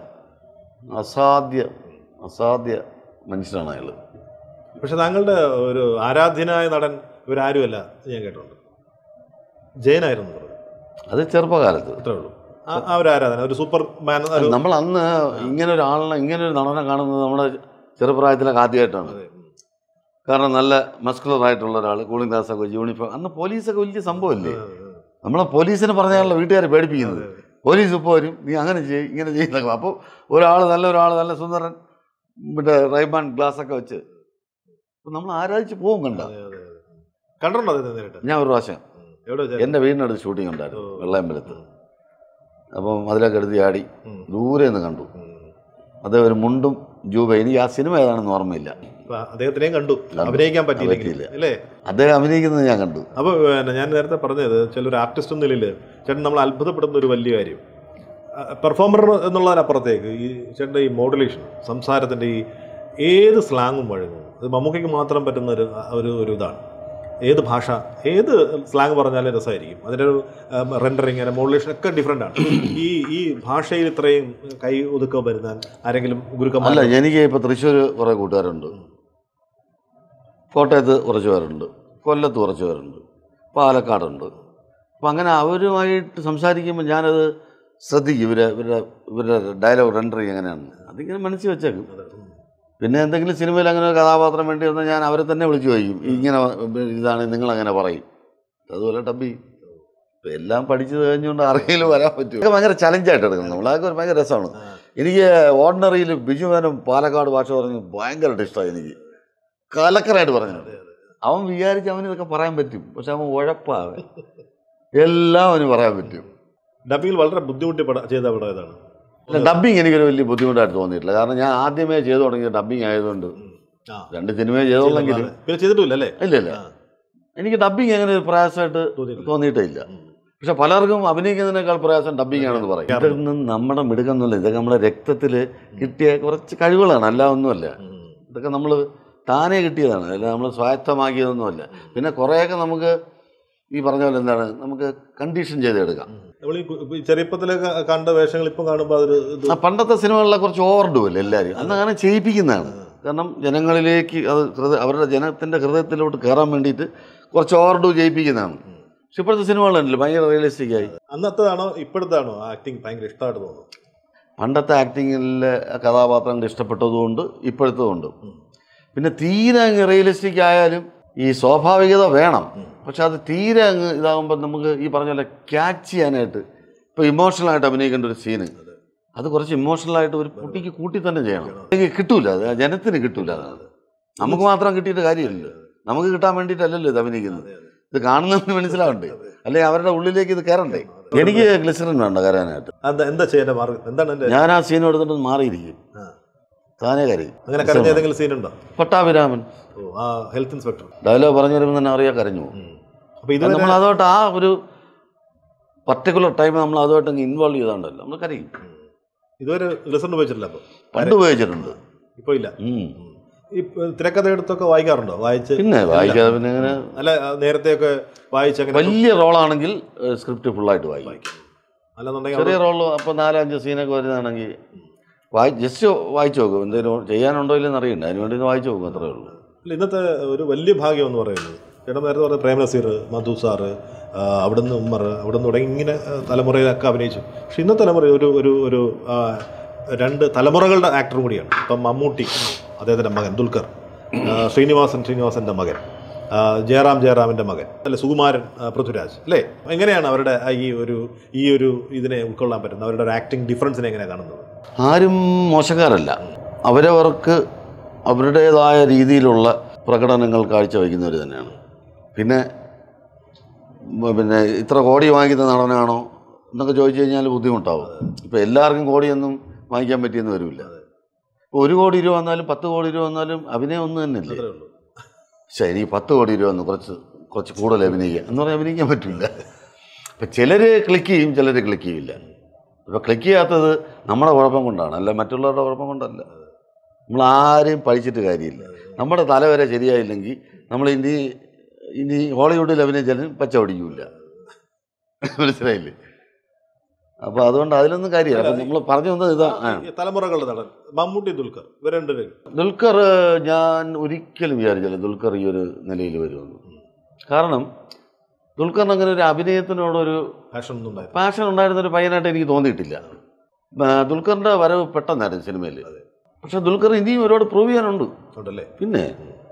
അസാധ്യ അസാധ്യ മനുഷ്യനാണ് അയാൾ പക്ഷെ താങ്കളുടെ ഒരു ആരാധ്യനായ നടൻ ഇവരാരുമല്ല എന്ന് ഞാൻ കേട്ടിട്ടുണ്ട് ജയനായിരുന്നു പറഞ്ഞു അത് ചെറുപ്പകാലത്ത് അത്രേ ഉള്ളൂ ആ ആ ഒരു ആരാധന ഒരു സൂപ്പർ മാൻ ഒരു നമ്മൾ അന്ന് ഇങ്ങനെ ഒരാളിനെ ഇങ്ങനെ ഒരു നടനെ കാണുന്നത് നമ്മുടെ ചെറുപ്രായത്തിലൊക്കെ ആദ്യമായിട്ടാണ് അതെ. ഉം. കാരണം നല്ല മസ്കുലർ ആയിട്ടുള്ള ഒരാൾ കൂളിംഗ് ഗ്ലാസ് ഒക്കെ വെച്ച് യൂണിഫോം അന്ന് പോലീസൊക്കെ വലിയ സംഭവമല്ലേ നമ്മളെ പോലീസിനെ പറഞ്ഞാണല്ലോ വീട്ടുകാരെ പേടിപ്പിക്കുന്നത് പോലീസ് ഇപ്പോൾ വരും നീ അങ്ങനെ ചെയ്യും ഇങ്ങനെ ചെയ്യുന്നൊക്കെ അപ്പോൾ ഒരാൾ നല്ല ഒരാൾ നല്ല സുന്ദരൻ മറ്റേ റൈബാൻ ഗ്ലാസ് ഒക്കെ വെച്ച് അപ്പോൾ നമ്മൾ ആരാധിച്ച് പോകും കണ്ട അതെ, അതെ, അതെ. കണ്ടിട്ടുണ്ടോ അദ്ദേഹത്തെ നേരിട്ട് ഞാൻ ഒരു പ്രാവശ്യം ഉം. എവിടെ വെച്ചാ എൻ്റെ വീടിനടുത്ത് ഷൂട്ടിംഗ് ഉണ്ടായിരുന്നു ഓ. വെള്ളയമ്പലത്ത് അപ്പം അതിലൊക്കെ എടുത്ത് ചാടി ഉം. ദൂരെ നിന്ന് കണ്ടു ഉം. അത് ഒരു മുണ്ടും ജൂബ എനിക്ക് ആ സിനിമ ഏതാണെന്ന് ഓർമ്മയില്ല അപ്പൊ അദ്ദേഹത്തിനെയും കണ്ടു അഭിനയിക്കാൻ പറ്റിയില്ലെങ്കിൽ പറ്റിയില്ല. അല്ലേ അദ്ദേഹം അഭിനയിക്കുന്നത് ഞാൻ കണ്ടു അപ്പോൾ പിന്നെ ഞാൻ നേരത്തെ പറഞ്ഞത് ചിലൊരു ആർട്ടിസ്റ്റ് എന്ന നിലയിൽ ചേട്ടൻ നമ്മൾ അത്ഭുതപ്പെടുന്ന ഒരു വലിയ കാര്യം പെർഫോമർ എന്നുള്ളതിനപ്പുറത്തേക്ക് ഈ ചേട്ടൻ്റെ ഈ മോഡുലേഷൻ സംസാരത്തിൻ്റെ ഈ ഏത് സ്ലാങ്ങും വഴങ്ങും അത് മമ്മൂക്കയ്ക്ക് മാത്രം പറ്റുന്ന ഒരു ഒരു ഒരു ഇതാണ് ഏത് ഭാഷ ഏത് സ്ലാങ് പറഞ്ഞാലും രസമായിരിക്കും അതിൻ്റെ ഒരു റെൻഡറിങ് അതിൻ്റെ മോഡുലേഷൻ ഒക്കെ ഡിഫറെൻ്റ് ആണ് ഈ ഈ ഭാഷയിൽ ഇത്രയും കൈ ഒതുക്കം വരുത്താൻ ആരെങ്കിലും ഗുരുക്കന്മാർ അല്ല എനിക്ക് ഇപ്പോൾ തൃശ്ശൂർ കുറേ കൂട്ടുകാരുണ്ട് കോട്ടയത്ത് കുറച്ച് പേരുണ്ട് കൊല്ലത്ത് കുറച്ച് പേരുണ്ട് പാലക്കാടുണ്ട് അപ്പം അങ്ങനെ അവരുമായിട്ട് സംസാരിക്കുമ്പോൾ ഞാനത് ശ്രദ്ധിക്കും ഇവരെ ഇവരുടെ ഇവരുടെ ഡയലോഗ് റെൻഡറിങ് എങ്ങനെയാണ് അതിങ്ങനെ മനസ്സിൽ വെച്ചേക്കും പിന്നെ എന്തെങ്കിലും സിനിമയിൽ അങ്ങനെ ഒരു കഥാപാത്രം വേണ്ടി വന്നാൽ ഞാൻ അവരെ തന്നെ വിളിച്ചു ചോദിക്കും ഇങ്ങനെ ഇതാണ് നിങ്ങളങ്ങനെ പറയും അതുപോലെ ഡബി ഇപ്പം എല്ലാം പഠിച്ചത് കഴിഞ്ഞുകൊണ്ട് ആർക്കെങ്കിലും വരാൻ പറ്റും ഇതൊക്കെ ഭയങ്കര ചലഞ്ചായിട്ട് എടുക്കണം നമ്മൾ അതൊക്കെ ഒരു ഭയങ്കര രസമാണ് എനിക്ക് ഓർഡിനറിയിൽ ബിജുമേനും പാലക്കാട് ഭാഷ പറഞ്ഞ് ഭയങ്കരമായിട്ട് ഇഷ്ടമായി എനിക്ക് കലക്കറായിട്ട് പറഞ്ഞു അവൻ വിചാരിച്ച് അവന് ഇതൊക്കെ പറയാൻ പറ്റും പക്ഷെ അവൻ ഉഴപ്പാവൻ എല്ലാം അവന് പറയാൻ പറ്റും ഡബിങ്ങിൽ വളരെ ബുദ്ധിമുട്ടി പട ചെയ്ത പടം ഏതാണ് അല്ല ഡബ്ബിങ് എനിക്കൊരു വലിയ ബുദ്ധിമുട്ടായിട്ട് തോന്നിയിട്ടില്ല കാരണം ഞാൻ ആദ്യമേ ചെയ്തു തുടങ്ങിയത് ഡബ്ബിങ് ആയതുകൊണ്ട് ആ രണ്ട് സിനിമയെ ചെയ്തുള്ളെങ്കിലും പിന്നെ ചെയ്തിട്ടില്ല അല്ലേ ഇല്ല ഇല്ല ആ. എനിക്ക് ഡബ്ബിങ് അങ്ങനെ ഒരു പ്രയാസമായിട്ട് തോന്നിയിട്ടില്ല. തോന്നിയിട്ടേ ഇല്ല ഉം. പക്ഷെ പലർക്കും അഭിനയിക്കുന്നതിനേക്കാൾ പ്രയാസം ഡബ്ബിംഗ് ആണെന്ന് പറയും ഇതൊന്നും നമ്മുടെ മിടുക്കൊന്നുമില്ല ഇതൊക്കെ നമ്മുടെ രക്തത്തിൽ കിട്ടിയ കുറച്ച് കഴിവുകളാണ് അല്ല ഒന്നുമല്ല ഉം. ഇതൊക്കെ നമ്മൾ താനേ കിട്ടിയതാണ് അല്ല നമ്മൾ സ്വായത്തമാക്കിയതൊന്നുമല്ല പിന്നെ കുറേയൊക്കെ നമുക്ക് ഈ പറഞ്ഞ പോലെ എന്താണ് നമുക്ക് കണ്ടീഷൻ ചെയ്തെടുക്കാം നമ്മൾ ഈ കു- ഈ ചെറിയപ്പത്തിലൊക്കെ കണ്ട വേഷങ്ങൾ ഇപ്പം കാണുമ്പോൾ അതൊരു ഇത് ആ പണ്ടത്തെ സിനിമകളിലെ കുറച്ച് ഓവർ ഡു അല്ലേ എല്ലാവരും അന്ന് അങ്ങനെ ചെയ്യിപ്പിക്കുന്നതാണ് കാരണം ജനങ്ങളിലേക്ക് അത് ഹൃദയ അവരുടെ ജനത്തിൻ്റെ ഹൃദയത്തിലോട്ട് കയറാൻ വേണ്ടിയിട്ട് കുറച്ച് ഓവർ ഡു ചെയ്യിപ്പിക്കുന്നതാണ് പക്ഷെ ഇപ്പോഴത്തെ സിനിമകളുണ്ടല്ലോ ഭയങ്കര റിയലിസ്റ്റിക് ആയി അന്നത്തേതാണോ ഇപ്പോഴത്താണോ ആക്ടിങ് ഭയങ്കര ഇഷ്ടമായിട്ട് തോന്നുന്നു പണ്ടത്തെ ആക്ടിങ്ങിലെ കഥാപാത്രങ്ങൾ ഇഷ്ടപ്പെട്ടതുകൊണ്ട് ഇപ്പോഴത്തതുകൊണ്ട് പിന്നെ തീരെ അങ്ങ് റിയലിസ്റ്റിക് ആയാലും ഈ സ്വാഭാവികത വേണം പക്ഷെ അത് തീരെ അങ്ങ് ഇതാകുമ്പോൾ നമുക്ക് ഈ പറഞ്ഞ പോലെ ക്യാച്ച് ചെയ്യാനായിട്ട് ഇപ്പോൾ ഇമോഷണലായിട്ട് അഭിനയിക്കേണ്ട ഒരു സീന് അത് കുറച്ച് ഇമോഷണലായിട്ട് ഒരു കുട്ടിക്ക് കൂട്ടി തന്നെ ചെയ്യണം അല്ലെങ്കിൽ കിട്ടൂല അത് ആ ജനത്തിന് കിട്ടൂല അത് നമുക്ക് മാത്രം കിട്ടിയിട്ട് കാര്യമില്ല നമുക്ക് കിട്ടാൻ വേണ്ടിയിട്ടല്ലല്ലോ ഇത് അഭിനയിക്കുന്നത് ഇത് കാണുന്നതിന് മനസ്സിലാവണ്ടേ അല്ലെങ്കിൽ അവരുടെ ഉള്ളിലേക്ക് ഇത് കയറണ്ടേ എനിക്ക് ഗ്ലിസറിൻ വേണ്ട കയറാനായിട്ട് എന്താ എന്താ ചെയ്യേണ്ട മാർഗം എന്താണ് എൻ്റെ ഞാൻ ആ സീൻ എടുത്തിട്ട് മാറിയിരിക്കും ആ. താനേ കരയും അങ്ങനെ കരഞ്ഞ ഏതെങ്കിലും സീൻ ഉണ്ടോ പട്ടാഭിരാമൻ ഓ ആ ഹെൽത്ത് ഇൻസ്പെക്ടർ ഡയലോഗ് പറഞ്ഞു വരുമ്പോൾ തന്നെ അറിയാൻ കരഞ്ഞു പോകും അപ്പൊ ഇതുവരെ നമ്മൾ അതുമായിട്ട് ആ ഒരു പർട്ടിക്കുലർ ടൈം നമ്മൾ അതുമായിട്ട് അങ്ങ് ഇൻവോൾവ് ചെയ്താണ്ടല്ലോ നമ്മൾ കരയും ഇതുവരെ റിസൾട്ട് ഉപയോഗിച്ചിട്ടില്ല അപ്പോൾ പണ്ട് ഉപയോഗിച്ചിട്ടുണ്ട് ഇപ്പോൾ ഇല്ല ഉം. ഈ തിരക്കഥ എടുത്തൊക്കെ വായിക്കാറുണ്ടോ വായിച്ച് പിന്നെ വായിക്കാതെ പിന്നെ അങ്ങനെ അല്ല നേരത്തെയൊക്കെ വായിച്ച് അങ്ങനെ വലിയ റോളാണെങ്കിൽ സ്ക്രിപ്റ്റ് ഫുള്ളായിട്ട് വായിക്കും അല്ലെന്നുണ്ടെങ്കിൽ ചെറിയ റോള് അപ്പോൾ നാലഞ്ച് സീനൊക്കെ വരുന്നതാണെങ്കിൽ വായി ജസ്റ്റ് വായിച്ചു നോക്കും എന്തെങ്കിലും ചെയ്യാനുണ്ടോ ഇല്ലെന്ന് അറിയണ്ട അതിന് വേണ്ടി ഒന്ന് വായിച്ചു നോക്കും അത്രേ ഉള്ളൂ അല്ല, ഇന്നത്തെ ഒരു വലിയ ഭാഗ്യം എന്ന് പറയുന്നത് ചേട്ടൻ നേരത്തെ പറഞ്ഞ പ്രേം നസീർ മധു സാറ് ആ, അവിടുന്ന് ഉമ്മർ അവിടുന്ന് തുടങ്ങി ഇങ്ങനെ ആ, തലമുറയിലൊക്കെ അഭിനയിച്ചു പക്ഷെ ഇന്നത്തെ തലമുറ ഒരു ഒരു ഒരു ആ, രണ്ട് തലമുറകളുടെ ആക്ടർ കൂടിയാണ് ഇപ്പം മമ്മൂട്ടി അദ്ദേഹത്തിൻ്റെ മകൻ ദുൽഖർ ആ, ശ്രീനിവാസൻ ശ്രീനിവാസൻ്റെ മകൻ ആ, ജയറാം ജയറാമിൻ്റെ മകൻ അല്ലെ സുകുമാരൻ ആ, പൃഥ്വിരാജ് അല്ലേ എങ്ങനെയാണ് അവരുടെ ആ ഈ ഒരു ഈ ഒരു ഇതിനെ ഉൾക്കൊള്ളാൻ പറ്റുന്നത് അവരുടെ ഒരു ആക്ടിങ് ഡിഫറൻസിനെ എങ്ങനെയാണ് കാണുന്നത് ആരും മോശക്കാരല്ല അവരവർക്ക് അവരുടേതായ രീതിയിലുള്ള പ്രകടനങ്ങൾ കാഴ്ചവെക്കുന്നവർ തന്നെയാണ് പിന്നെ ഉം, പിന്നെ ഇത്ര കോടി വാങ്ങിക്കുന്ന നടനാണോ എന്നൊക്കെ ചോദിച്ചു കഴിഞ്ഞാൽ ബുദ്ധിമുട്ടാവും ഇപ്പം എല്ലാവർക്കും കോടിയൊന്നും വാങ്ങിക്കാൻ പറ്റിയെന്ന് വരില്ല ഇപ്പോൾ ഒരു കോടി രൂപ വന്നാലും പത്ത് കോടി രൂപ വന്നാലും അഭിനയം ഒന്ന് തന്നെയല്ലേ അത്രേ ഉള്ളൂ പക്ഷേ എനിക്ക് പത്ത് കോടി രൂപ വന്നു കുറച്ച് കുറച്ച് കൂടുതൽ അഭിനയിക്കുക എന്ന് പറഞ്ഞാൽ അഭിനയിക്കാൻ പറ്റില്ല അപ്പം ചിലർ ക്ലിക്ക് ചെയ്യും ചിലർ ക്ലിക്ക് ചെയ്യില്ല ഇപ്പോൾ ക്ലിക്ക് ചെയ്യാത്തത് നമ്മുടെ കുഴപ്പം കൊണ്ടാണ് അല്ല മറ്റുള്ളവരുടെ കുഴപ്പം കൊണ്ടല്ല നമ്മൾ ആരെയും പഠിച്ചിട്ട് കാര്യമില്ല നമ്മുടെ തല വരെ ശരിയായില്ലെങ്കിൽ നമ്മൾ ഇനി ഇനി ഹോളിവുഡിൽ അഭിനയിച്ചാലും പച്ച പിടിക്കില്ല മനസ്സിലായില്ലേ അപ്പോൾ അതുകൊണ്ട് അതിലൊന്നും കാര്യമില്ല അപ്പം നമ്മൾ പറഞ്ഞു വന്നത് ഇതാ ആ ഈ തലമുറകളുടെ നടൻ മമ്മൂട്ടി ദുൽഖർ ഇവർ രണ്ടുപേരും ദുൽഖർ ഞാൻ ഒരിക്കലും വിചാരിച്ചില്ല ദുൽഖർ ഈ ഒരു നിലയിൽ വരുമെന്ന് കാരണം ദുൽഖറിന് അങ്ങനെ ഒരു അഭിനയത്തിനോടൊരു ഫാഷൻ ഒന്നും ഉണ്ടായിരുന്നു പാഷൻ ഉണ്ടായിരുന്ന ഒരു പയ്യനായിട്ട് എനിക്ക് തോന്നിയിട്ടില്ല ആ, ദുൽഖറിൻ്റെ വരവ് പെട്ടെന്നായിരുന്നു സിനിമയിൽ പക്ഷെ ദുൽഖർ ഇനിയും ഒരുപാട് പ്രൂവ് ചെയ്യാനുണ്ട് ഉണ്ടല്ലേ പിന്നെ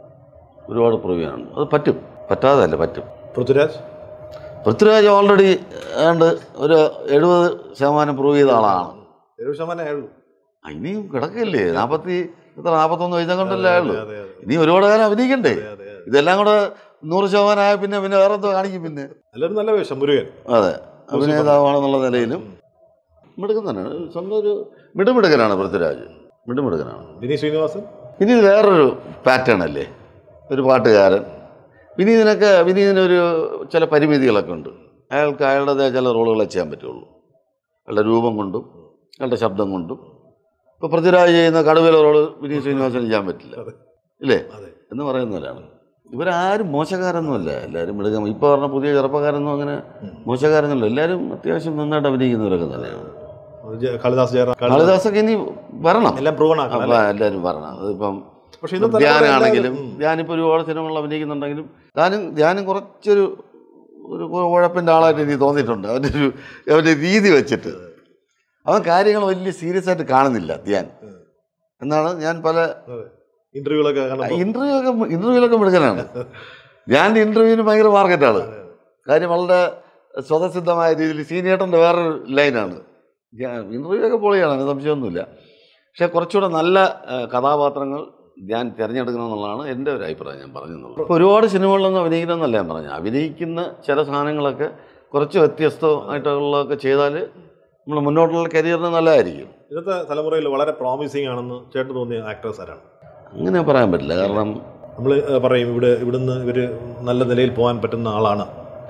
ഒരുപാട് പ്രൂവ് ചെയ്യാനുണ്ട് അത് പറ്റും പറ്റാതല്ല പറ്റും പൃഥ്വിരാജ് പൃഥ്വിരാജ് ഓൾറെഡി ഏതാണ്ട് ഒരു എഴുപത് ശതമാനം പ്രൂവ് ചെയ്ത ആളാണ് എഴുപത് ശതമാനം ആയുള്ളൂ ആ, ഇനിയും കിടക്കില്ലേ നാൽപ്പത്തി എത്ര നാൽപ്പത്തൊന്ന് വയസ്സം കൊണ്ടല്ലേ ആയുള്ളൂ അതെ അതെ ഇനി ഒരുപാട് കാലം അഭിനയിക്കണ്ടേ അതെ അതെ ഇതെല്ലാം കൂടെ നൂറ് ശതമാനമായ പിന്നെ പിന്നെ വേറെ എന്തോ കാണിക്കും പിന്നെ എല്ലാവരും നല്ല വേഷം മുരുകൻ അതെ അഭിനേതാവാണെന്നുള്ള നിലയിലും മിടുക്കൻ തന്നെയാണ് സ്വന്തം ഒരു മിടുമിടുക്കനാണ് പൃഥ്വിരാജ് മിടുമിടുക്കനാണ് ദിനി ശ്രീനിവാസൻ ഇനി ഇത് വേറൊരു പാറ്റേൺ അല്ലേ ഒരു പാട്ടുകാരൻ വിനീതിനൊക്കെ വിനീതിനൊരു ചില പരിമിതികളൊക്കെ ഉണ്ട് അയാൾക്ക് അയാളുടേതായ ചില റോളുകളെ ചെയ്യാൻ പറ്റുള്ളൂ അയാളുടെ രൂപം കൊണ്ടും അയാളുടെ ശബ്ദം കൊണ്ടും ഇപ്പോൾ പൃഥ്വിരാജ് ചെയ്യുന്ന കടുവയിലെ റോള് വിനീത് ശ്രീനിവാസന് ചെയ്യാൻ പറ്റില്ല അതെ. ഇല്ലേ അതെ എന്ന് പറയുന്നവരാണ് ഇവരാരും മോശക്കാരൊന്നുമല്ല എല്ലാവരും മിടുക്കം ഇപ്പോൾ പറഞ്ഞ പുതിയ ചെറുപ്പക്കാരൊന്നും അങ്ങനെ മോശക്കാരൊന്നുമില്ല എല്ലാവരും അത്യാവശ്യം നന്നായിട്ട് അഭിനയിക്കുന്നവരൊക്കെ തന്നെയാണ് ജയ- കാളിദാസ് ജയറാം കാളിദാസ് കാളിദാസൊക്കെ ഇനി വരണം എല്ലാം പ്രൂവൺ ആക്കണം അപ്പം എല്ലാവരും വരണം അതിപ്പം പക്ഷെ ഇന്നത്തെ ധ്യാനാണെങ്കിലും ധ്യാനിപ്പോൾ ഒരുപാട് സിനിമകൾ അഭിനയിക്കുന്നുണ്ടെങ്കിലും ധ്യാനം ധ്യാനം കുറച്ചൊരു ഒരു ഉഴപ്പിൻ്റെ ആളായിട്ട് എനിക്ക് തോന്നിയിട്ടുണ്ട് അവൻ്റെ ഒരു അവൻ്റെ രീതി വെച്ചിട്ട് അവൻ കാര്യങ്ങൾ വലിയ സീരിയസ് ആയിട്ട് കാണുന്നില്ല ധ്യാൻ എന്നാണ് ഞാൻ പല ഇന്റർവ്യൂകളൊക്കെ കാണുമ്പോൾ ഇന്റർവ്യൂ ഒക്കെ ഇന്റർവ്യൂലൊക്കെ മിടുക്കനാണ് ഞാൻ ഇന്റർവ്യൂവിന് ഭയങ്കര മാർക്കറ്റാണ് കാര്യം വളരെ സ്വതസിദ്ധമായ രീതിയിൽ സീനിയേട്ടൻ്റെ വേറൊരു ലൈനാണ് ഇന്റർവ്യൂ ഒക്കെ പൊളിയാണ് അതിന് സംശയമൊന്നുമില്ല പക്ഷേ കുറച്ചുകൂടെ നല്ല ആ, കഥാപാത്രങ്ങൾ ഞാൻ തിരഞ്ഞെടുക്കണമെന്നുള്ളതാണ് എൻ്റെ ഒരു അഭിപ്രായം ഞാൻ പറഞ്ഞെന്നുള്ളത് ഇപ്പോൾ ഒരുപാട് സിനിമകളിലൊന്നും അഭിനയിക്കണമെന്നല്ല ഞാൻ പറഞ്ഞത് അഭിനയിക്കുന്ന ചില സാധനങ്ങളൊക്കെ കുറച്ച് വ്യത്യസ്തമായിട്ടുള്ളതൊക്കെ ചെയ്താൽ നമ്മൾ മുന്നോട്ടുള്ള കരിയറിന് നല്ലതായിരിക്കും ഇന്നത്തെ തലമുറയിൽ വളരെ പ്രോമിസിങ് ആണെന്ന് ചേട്ടൻ തോന്നിയ ആക്ടേഴ്സ് ആരാണ് അങ്ങനെ പറയാൻ പറ്റില്ല കാരണം നമ്മൾ പറയും ഇവിടെ ഇവിടുന്ന് ഇവർ നല്ല നിലയിൽ പോകാൻ പറ്റുന്ന ആളാണ്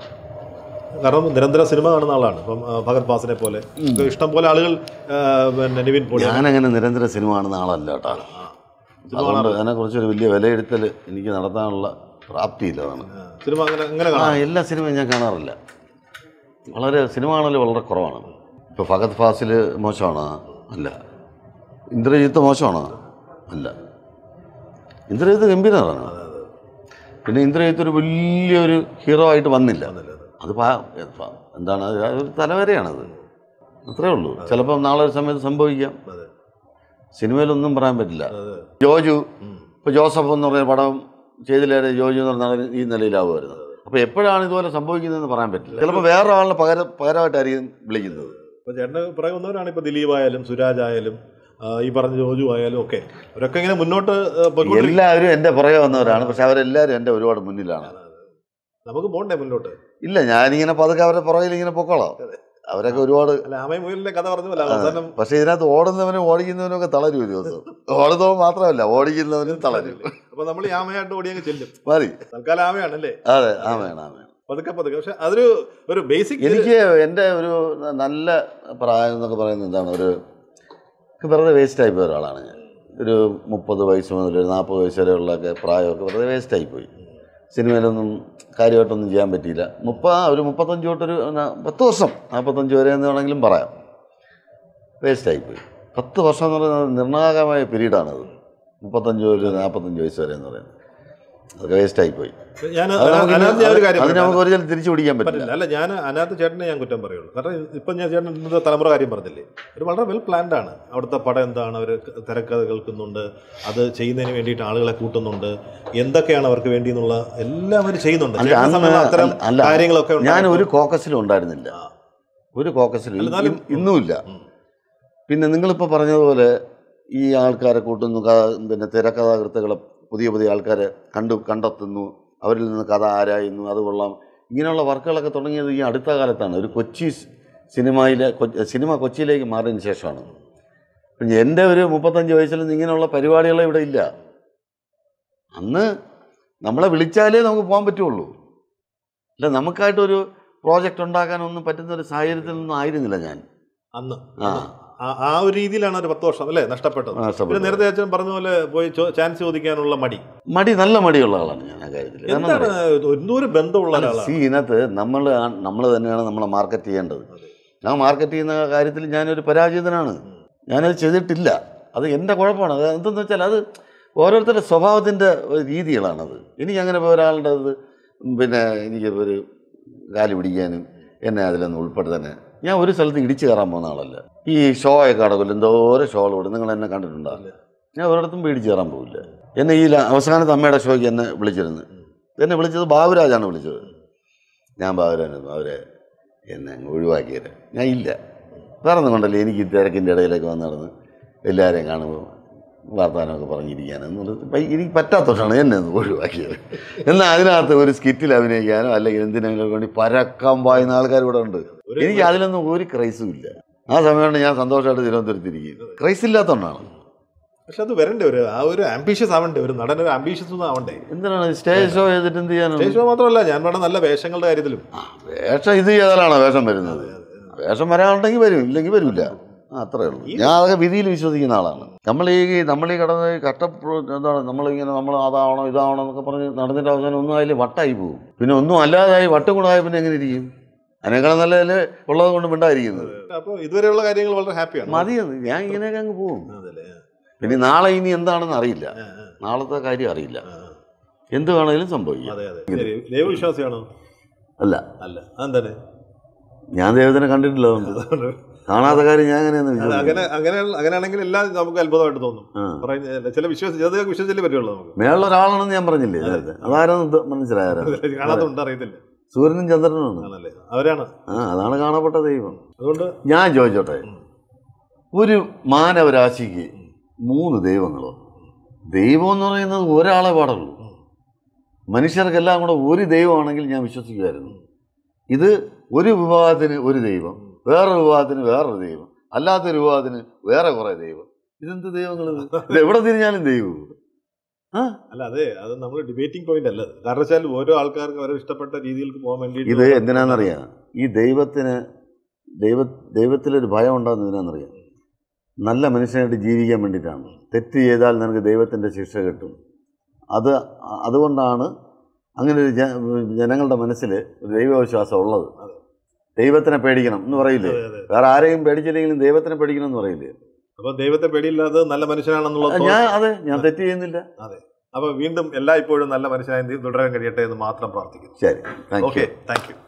കാരണം നിരന്തരം സിനിമ കാണുന്ന ആളാണ് ഇപ്പം ആ, ഭഗത് ഫാസിനെ പോലെ ഇപ്പം ഇഷ്ടം പോലെ ആളുകൾ ആ, പിന്നെ നിവിൻ പോളി ഞാനങ്ങനെ നിരന്തര സിനിമ കാണുന്ന ആളല്ല കേട്ടോ സിനിമ അതുകൊണ്ട് അതിനെക്കുറിച്ചൊരു വലിയ വിലയിരുത്തൽ എനിക്ക് നടത്താനുള്ള പ്രാപ്തിയില്ല അതാണ് ആ, സിനിമ അങ്ങനെ അങ്ങനെ ആ കാണാം എല്ലാ സിനിമയും ഞാൻ കാണാറില്ല വളരെ സിനിമ കാണൽ വളരെ കുറവാണ് ഇപ്പോൾ ഫഹദ് ഫാസിൽ മോശമാണോ അല്ല ഇന്ദ്രജിത്ത് മോശമാണോ അല്ല ഇന്ദ്രജിത്ത് ഗംഭീരമാണ് പിന്നെ ഇന്ദ്രജിത്ത് ഒരു വലിയൊരു ഹീറോ ആയിട്ട് വന്നില്ല അത് പാ- പ- എന്താണ് അത് ഒരു തലവരെയാണത് അത്രേ ഉള്ളൂ ചിലപ്പം നാളെ ഒരു സമയത്ത് സംഭവിക്കാം അതെ സിനിമയിലൊന്നും പറയാൻ പറ്റില്ല അതെ ജോജു ഉം. ഇപ്പോൾ ജോസഫ് എന്ന് പറയുന്ന പടം ചെയ്തില്ലേറെ ജോജു എന്ന് പറഞ്ഞ നടൻ ഈ നിലയിലാവുമായിരുന്നു അപ്പോൾ എപ്പോഴാണ് ഇതുപോലെ സംഭവിക്കുന്നതെന്ന് പറയാൻ പറ്റില്ല ചിലപ്പോൾ വേറെ ആളിനെ പകരം പകരമായിട്ടായിരിക്കും വിളിക്കുന്നത് ഇപ്പോൾ ചേട്ടൻ്റെ പുറകെ വന്നവരാണ് ഇപ്പോൾ ദിലീപ് ആയാലും സുരാജ് ആയാലും ആ, ഈ പറഞ്ഞ ജോജു ആയാലും ഒക്കെ അവരൊക്കെ ഇങ്ങനെ മുന്നോട്ട് ആ, പോയിക്കൊണ്ടിരിക്കും. എല്ലാവരും എൻ്റെ പുറകെ വന്നവരാണ് പക്ഷെ അവരെല്ലാവരും എൻ്റെ ഒരുപാട് മുന്നിലാണ് നമുക്ക് പോകണ്ടേ മുന്നോട്ട് ഇല്ല ഞാനിങ്ങനെ പതുക്കെ അവരുടെ പുറകിൽ ഇങ്ങനെ പൊക്കോളാം അവരൊക്കെ ഒരുപാട് അല്ല അമയ മുയലിന്റെ കഥ പറഞ്ഞല്ലോ അവസാനം പക്ഷെ ഇതിനകത്ത് ഓടുന്നവനും ഓടിക്കുന്നവനും ഒക്കെ തളരും ഒരു ദിവസം ഓടുന്നവൻ മാത്രമല്ല ഓടിക്കുന്നവനും തളരും അപ്പൊ നമ്മൾ ഈ ആമയായിട്ട് ഓടിയങ്ങ് ചെല്ലും മതി തൽക്കാലം ആമയാണല്ലേ അതെ ആ വേണം ആ വേണം പതുക്കെ പതുക്കെ പക്ഷെ അതൊരു ഒരു ബേസിക് എനിക്ക് എൻ്റെ ഒരു നല്ല പ്രായം എന്നൊക്കെ പറയുന്നത് എന്താണ് ഒരു വെറുതെ വേസ്റ്റായി പോയ ഒരാളാണ് ഞാൻ ഒരു മുപ്പത് വയസ്സ് മുതൽ ഒരു നാൽപ്പത് വയസ്സ് വരെയുള്ളൊക്കെ പ്രായമൊക്കെ വെറുതെ വേസ്റ്റായി പോയി സിനിമയിലൊന്നും കാര്യമായിട്ടൊന്നും ചെയ്യാൻ പറ്റിയില്ല മുപ്പ ഒരു മുപ്പത്തഞ്ച് തൊട്ടൊരു ന- പത്ത് വർഷം നാൽപ്പത്തഞ്ച് വരെ എന്ന് വേണമെങ്കിലും പറയാം വേസ്റ്റായി പോയി പത്ത് വർഷം എന്ന് പറയുന്നത് നിർണായകമായ പീരീഡാണത് മുപ്പത്തഞ്ച് ഒരു നാൽപ്പത്തഞ്ച് വയസ്സ് വരെ എന്ന് പറയുന്നത് അതൊക്കെ വേസ്റ്റായി പോയി ഞാൻ അത് നമുക്ക് അതിനകത്ത് ഞാൻ ഒരു കാര്യം അത് പറയട്ടെ. നമുക്ക് ഒരിക്കലും തിരിച്ചു പിടിക്കാൻ പറ്റില്ല പറ്റില്ല അല്ല ഞാൻ അതിനകത്ത് ചേട്ടനെ ഞാൻ കുറ്റം പറയുള്ളൂ കാരണം ഇപ്പം ഞാൻ ചേട്ടൻ ഇന്നത്തെ തലമുറ കാര്യം പറഞ്ഞില്ലേ ഒരു വളരെ വെൽ പ്ലാൻഡ് ആണ് അവിടുത്തെ പടം എന്താണ് അവർ തിരക്കഥ കേൾക്കുന്നുണ്ട് അത് ചെയ്യുന്നതിന് വേണ്ടിയിട്ട് ആളുകളെ കൂട്ടുന്നുണ്ട് എന്തൊക്കെയാണ് അവർക്ക് വേണ്ടി എന്നുള്ള എല്ലാം അവർ ചെയ്യുന്നുണ്ട് അല്ല, ചേട്ടൻ്റെ അന്ന് സമയത്ത് അത്തരം അല്ല, കാര്യങ്ങളൊക്കെ ഞാൻ ഉണ്ടായപ്പോൾ- ഒരു കോക്കസിലും ഉണ്ടായിരുന്നില്ല ആ. ഒരു കോക്കസിലും അല്ല, എന്നാലും- ഇ- ഇന്നുമില്ല ഉം. പിന്നെ നിങ്ങളിപ്പോൾ പറഞ്ഞതുപോലെ ഈ ആൾക്കാരെ കൂട്ടുന്നു കഥ പിന്നെ തിരക്കഥാകൃത്തുകളെ പുതിയ പുതിയ ആൾക്കാരെ കണ്ടു കണ്ടെത്തുന്നു അവരിൽ നിന്ന് കഥ ആരായുന്നു അത് കൊള്ളാം ഇങ്ങനെയുള്ള വർക്കുകളൊക്കെ തുടങ്ങിയത് ഈ അടുത്ത കാലത്താണ് ഒരു കൊച്ചി സ് സിനിമയിലെ കൊ- സിനിമ കൊച്ചിയിലേക്ക് മാറിയതിന് ശേഷമാണ് പിന്നെ എൻ്റെ ഒരു മുപ്പത്തഞ്ച് വയസ്സിലൊന്നും ഇങ്ങനെയുള്ള പരിപാടികൾ ഇവിടെ ഇല്ല അന്ന് നമ്മളെ വിളിച്ചാലേ നമുക്ക് പോകാൻ പറ്റുള്ളൂ അല്ല നമുക്കായിട്ടൊരു പ്രോജക്റ്റ് ഉണ്ടാക്കാനൊന്നും പറ്റുന്ന ഒരു സാഹചര്യത്തിലൊന്നും ആയിരുന്നില്ല ഞാൻ അന്ന് ആ ആ- ആ ഒരു രീതിയിലാണ് ഒരു പത്ത് വർഷം അല്ലേ നഷ്ടപ്പെട്ടത് ആ, പിന്നെ നേരത്തെ അച്ഛൻ പറഞ്ഞ പോലെ പോയി ചാൻസ് ചോദിക്കാനുള്ള മടി മടി നല്ല മടിയുള്ള ആളാണ് ഞാൻ ആ കാര്യത്തിൽ കാരണം എന്താണ് എന്തോരം ബന്ധമുള്ള അല്ല, ഒരാളാണ് സി ഇതിനകത്ത് നമ്മൾ നമ്മൾ തന്നെയാണ് നമ്മളെ മാർക്കറ്റ് ചെയ്യേണ്ടത് അതെ. ഞാൻ മാർക്കറ്റ് ചെയ്യുന്ന കാര്യത്തിൽ ഞാനൊരു പരാജിതനാണ് ഞാനത് ചെയ്തിട്ടില്ല അത് എൻ്റെ കുഴപ്പമാണ് അത് എന്തെന്ന് വെച്ചാൽ അത് ഓരോരുത്തരുടെ സ്വഭാവത്തിൻ്റെ രീതികളാണത് എനിക്ക് അങ്ങനെ ഇപ്പോൾ ഒരാളുടെ അത് പിന്നെ എനിക്ക് ഒരു കാല് പിടിക്കാനും എന്നെ അതിലൊന്നും ഉൾപ്പെടുത്താൻ ഞാൻ ഒരു സ്ഥലത്ത് ഇടിച്ചു കയറാൻ പോകുന്ന ആളല്ല ഈ ഷോ ഒക്കെ നടക്കില്ല എന്തോരം ഷോകൾ ഇവിടെ നിങ്ങൾ എന്നെ കണ്ടിട്ടുണ്ടാവില്ല ഞാൻ ഒരിടത്തും പേടിച്ച് കയറാൻ പോകില്ല എന്നെ ഈ ല- അവസാനത്തെ അമ്മയുടെ ഷോയ്ക്ക് എന്നെ വിളിച്ചിരുന്നു എന്നെ വിളിച്ചത് ബാബുരാജാണ് വിളിച്ചത് ഞാൻ ബാബുരാജാണ് അവരെ എന്നെ അങ്ങ് ഒഴിവാക്കിയത് ഞാൻ ഇല്ല വേറെ ഒന്നും കൊണ്ടല്ലേ എനിക്ക് ഈ തിരക്കിൻ്റെ ഇടയിലേക്ക് വന്ന് നടന്ന് എല്ലാവരെയും കാണുമ്പോൾ വർത്തമാനമൊക്കെ പറഞ്ഞിരിക്കാനെന്നുള്ളത് ഇപ്പം എനിക്ക് പറ്റാത്തതാണ് എന്നെ ഒന്ന് ഒഴിവാക്കിയത് എന്നാൽ അതിനകത്ത് ഒരു സ്കിറ്റിൽ അഭിനയിക്കാനോ അല്ലെങ്കിൽ എന്തിനെങ്കിലും വേണ്ടി പരക്കം പായുന്ന ആൾക്കാർ ഇവിടെ ഉണ്ട് ഒരു- എനിക്ക് അതിലൊന്നും ഒരു ക്രൈസും ഇല്ല ആ സമയം കൊണ്ട് ഞാൻ സന്തോഷമായിട്ട് തിരുവനന്തപുരത്തിരിക്കും ക്രൈസ് ഇല്ലാത്തതുകൊണ്ടാണ് പക്ഷെ അത് വരണ്ടേ ഒരു ആ ഒരു ആംബീഷ്യസ് ആവണ്ടേ ഒരു നടൻ ഒരു ആംബീഷ്യസ് ഒന്നും ആവണ്ടേ എന്തിനാണ് സ്റ്റേജ് ഷോ ചെയ്തിട്ട് എന്ത് ചെയ്യാനാണ് സ്റ്റേജ് ഷോ മാത്രമല്ല ഞാൻ പറഞ്ഞ നല്ല വേഷങ്ങളുടെ കാര്യത്തിലും ആ, വേഷം ഇത് ചെയ്താലാണോ വേഷം വരുന്നത് വേഷം വരാനുണ്ടെങ്കിൽ വരും ഇല്ലെങ്കിൽ വരില്ല ആ അത്രേ ഉള്ളൂ ഞാൻ അതൊക്കെ വിധിയിൽ വിശ്വസിക്കുന്ന ആളാണ് നമ്മൾ ഈ നമ്മൾ ഈ കടന്ന് കഷ്ട എന്താണ് നമ്മളിങ്ങനെ നമ്മൾ അതാവണം ഇതാവണം എന്നൊക്കെ പറഞ്ഞ് നടന്നിട്ട് അവസാനം ഒന്നും അതിൽ വട്ടായി പോകും പിന്നെ ഒന്നും അല്ലാതായി വട്ടും കൂടായ പിന്നെ എങ്ങനെ ഇരിക്കും അതിനേക്കാളും നല്ലതിൽ ഉള്ളത് കൊണ്ട് മിണ്ടായിരിക്കുന്നത് അപ്പോൾ ഇതുവരെയുള്ള കാര്യങ്ങൾ വളരെ ഹാപ്പിയാണ് മതിയെന്ന് ഞാൻ ഇങ്ങനെയൊക്കെ അങ്ങ് പോകും അതല്ലേ പിന്നെ നാളെ ഇനി എന്താണെന്ന് അറിയില്ല ആ, ആ, നാളത്തെ കാര്യം അറിയില്ല ആ, ആ. എന്ത് വേണമെങ്കിലും സംഭവിക്കാം അതെ അതെ ശരി ദൈവവിശ്വാസിയാണോ അല്ല അല്ല അതെന്താനെ ഞാൻ ദൈവത്തിനെ കണ്ടിട്ടില്ല അതുകൊണ്ട് കാണാത്ത കാര്യം ഞാൻ എങ്ങനെയാന്ന് അത് വിശ്വസിക്കും അങ്ങനെ അങ്ങനെ അങ്ങനെയാണെങ്കിൽ എല്ലാം നമുക്ക് അത്ഭുതമായിട്ട് തോന്നും ആ പറയുന്ന ചില വിശ്വസി ചിലതൊക്കെ വിശ്വസിച്ചല്ലേ പറ്റുള്ളൂ നമുക്ക് മേളുള്ള ഒരാളാണെന്ന് ഞാൻ പറഞ്ഞില്ലേ നേരത്തെ അതാരെന്ന് മനസ്സിലായാലും കാണാത്തുണ്ട് അറിയത്തില്ല സൂര്യനും ചന്ദ്രനുമാണ് ആണല്ലേ അവരാണ് ആ അതാണ് കാണപ്പെട്ട ദൈവം അതുകൊണ്ട് ഞാൻ ചോദിച്ചോട്ടെ ഉം. ഒരു മാനവരാശിക്ക് മൂന്ന് ദൈവങ്ങളോ ദൈവം എന്ന് പറയുന്നത് ഒരാളെ പാടുള്ളൂ ഉം. മനുഷ്യർക്കെല്ലാം കൂടെ ഒരു ദൈവമാണെങ്കിൽ ഞാൻ വിശ്വസിക്കുമായിരുന്നു ഇത് ഒരു വിഭാഗത്തിന് ഒരു ദൈവം വേറൊരു വിഭാഗത്തിന് വേറൊരു ദൈവം അല്ലാത്തൊരു വിഭാഗത്തിന് വേറെ കുറേ ദൈവം ഇതെന്ത് ദൈവങ്ങൾ ഇത് എവിടെ തിരിഞ്ഞാലും ദൈവം ആ അല്ല അതെ അത് നമ്മൾ ഡിബേറ്റിംഗ് പോയിന്റ് അല്ല അത്. കാരണം വെച്ചാൽ ഓരോ ആൾക്കാർക്ക് അവരെ ഇഷ്ടപ്പെട്ട രീതിയിലേക്ക് പോകാൻ വേണ്ടി ഇത് എന്തിനാണെന്നറിയാം ഈ ദൈവത്തിന് ദൈവ ദൈവത്തിലൊരു ഭയം ഉണ്ടാകുന്ന എന്തിനാണെന്നറിയാം നല്ല മനുഷ്യനായിട്ട് ജീവിക്കാൻ വേണ്ടിയിട്ടാണ് തെറ്റ് ചെയ്താൽ നിനക്ക് ദൈവത്തിൻ്റെ ശിക്ഷ കിട്ടും അത് അതുകൊണ്ടാണ് അങ്ങനെ ഒരു ജ- ജനങ്ങളുടെ മനസ്സിൽ ഒരു ദൈവവിശ്വാസം ഉള്ളത് അതെ. ദൈവത്തിനെ പേടിക്കണം എന്ന് പറയില്ലേ അതെ, അതെ. വേറെ ആരെയും പേടിച്ചില്ലെങ്കിലും ദൈവത്തിനെ പേടിക്കണം എന്ന് പറയില്ലേ അപ്പൊ ദൈവത്തെ പേടിയില്ലാതെ നല്ല മനുഷ്യനാണെന്നുള്ള ഞാൻ അതെ ഞാൻ തെറ്റ് ചെയ്യുന്നില്ല അപ്പൊ വീണ്ടും എല്ലാ ഇപ്പോഴും നല്ല മനുഷ്യനായി തുടരാൻ കഴിയട്ടെ എന്ന് മാത്രം പ്രാർത്ഥിക്കുന്നു ശരി thank you okay thank U